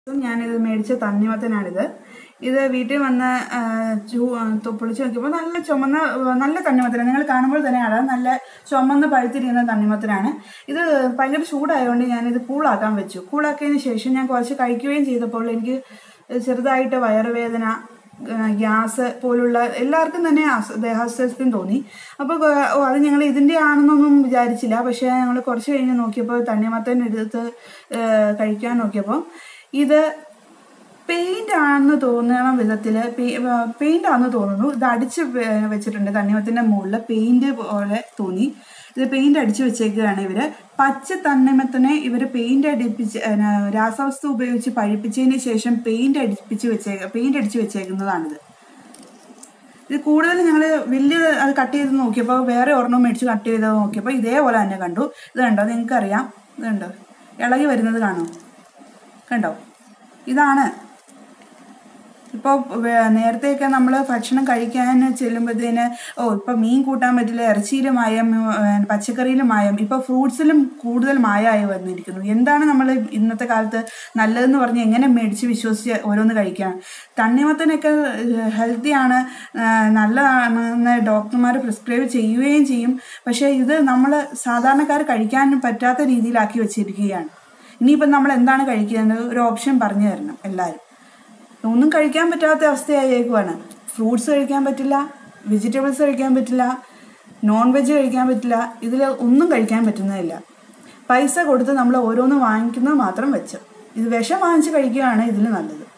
ഞാനിത് മേടിച്ച തണ്ണിമത്തനാണിത് ഇത് വീട്ടിൽ വന്ന് ആ, ചൂ തൊ- പൊളിച്ച് നോക്കിയപ്പോൾ നല്ല ചുമന്ന ആ, നല്ല തണ്ണിമത്തനാണ് നിങ്ങൾ കാണുമ്പോൾ തന്നെ അറിയാം നല്ല ചുമന്ന് പഴുത്തിരിക്കുന്ന തണ്ണിമത്തനാണ് ഇത് ഭയങ്കര ചൂടായതുകൊണ്ട് ഞാനിത് കൂളാക്കാൻ വെച്ചു കൂളാക്കിയതിന് ശേഷം ഞാൻ കുറച്ച് കഴിക്കുകയും ചെയ്തപ്പോൾ എനിക്ക് ചെറുതായിട്ട് വയറുവേദന ആ, ഗ്യാസ് പോലുള്ള എല്ലാവർക്കും തന്നെ അസ- ദേഹാസ്വാസ്ഥ്യം തോന്നി അപ്പോൾ ഓ അത് ഞങ്ങൾ ഇതിൻ്റെ ആണെന്നൊന്നും വിചാരിച്ചില്ല പക്ഷേ ഞങ്ങൾ കുറച്ച് കഴിഞ്ഞ് നോക്കിയപ്പോൾ തണ്ണിമത്തൻ എടുത്ത് ആ, കഴിക്കാൻ നോക്കിയപ്പോൾ ഇത് പെയിന്റ് ആണെന്ന് തോന്നുന്ന വിധത്തിൽ പെയിന്റ് ആണെന്ന് തോന്നുന്നു ഇത് അടിച്ച് വെ- വെച്ചിട്ടുണ്ട് തണ്ണിമത്തിന്റെ മുകളിൽ പെയിന്റ് പോലെ തോന്നി ഇത് പെയിന്റ് അടിച്ച് വെച്ചേക്കുകയാണ് ഇവര് പച്ച തണ്ണിമത്തനെ ഇവര് പെയിന്റ് അടിപ്പിച്ച് ഏ, രാസവസ്തു ഉപയോഗിച്ച് പഴിപ്പിച്ചതിന് ശേഷം പെയിന്റ് അടിപ്പിച്ച് വെച്ചേ പെയിന്റ് അടിച്ച് വെച്ചേക്കുന്നതാണിത് ഇത് കൂടുതൽ ഞങ്ങൾ വലിയ അത് കട്ട് ചെയ്ത് നോക്കിയപ്പോൾ വേറെ ഒരെണ്ണം മേടിച്ച് കട്ട് ചെയ്ത് നോക്കിയപ്പോൾ ഇതേപോലെ തന്നെ കണ്ടു ഇത് കണ്ടോ നിങ്ങൾക്കറിയാം ഇത് കണ്ടോ ഇളകി വരുന്നത് കാണോ കണ്ടോ ഇതാണ് ഇപ്പോൾ നേരത്തെയൊക്കെ നമ്മൾ ഭക്ഷണം കഴിക്കാൻ ചെല്ലുമ്പോഴത്തേന് ഓ ഇപ്പം മീൻ കൂട്ടാൻ പറ്റില്ല ഇറച്ചിയിൽ മായം ഏഹ് പച്ചക്കറിയിൽ മായം ഇപ്പോൾ ഫ്രൂട്ട്സിലും കൂടുതൽ മായമായി വന്നിരിക്കുന്നു എന്താണ് നമ്മൾ ഇന്നത്തെ കാലത്ത് നല്ലതെന്ന് പറഞ്ഞ് എങ്ങനെ മേടിച്ച് വിശ്വസിച്ച് ഓരോന്ന് കഴിക്കാം തണ്ണിമത്തനൊക്കെ ഹെൽത്തിയാണ് നല്ലതാണെന്ന് ഡോക്ടർമാർ പ്രിസ്ക്രൈബ് ചെയ്യുകയും ചെയ്യും പക്ഷേ ഇത് നമ്മൾ സാധാരണക്കാർ കഴിക്കാൻ പറ്റാത്ത രീതിയിലാക്കി വെച്ചിരിക്കുകയാണ് ഇനിയിപ്പം നമ്മൾ എന്താണ് കഴിക്കുന്നത് ഒരു ഓപ്ഷൻ പറഞ്ഞു തരണം എല്ലാവരും ഒന്നും കഴിക്കാൻ പറ്റാത്ത അവസ്ഥയായേക്കുവാണ് ഫ്രൂട്ട്സ് കഴിക്കാൻ പറ്റില്ല വെജിറ്റബിൾസ് കഴിക്കാൻ പറ്റില്ല നോൺ വെജ് കഴിക്കാൻ പറ്റില്ല ഇതിൽ ഒന്നും കഴിക്കാൻ പറ്റുന്നതില്ല പൈസ കൊടുത്ത് നമ്മൾ ഓരോന്ന് വാങ്ങിക്കുന്നത് മാത്രം വെച്ച് ഇത് വിഷം വാങ്ങിച്ച് കഴിക്കുകയാണ് ഇതിൽ നല്ലത്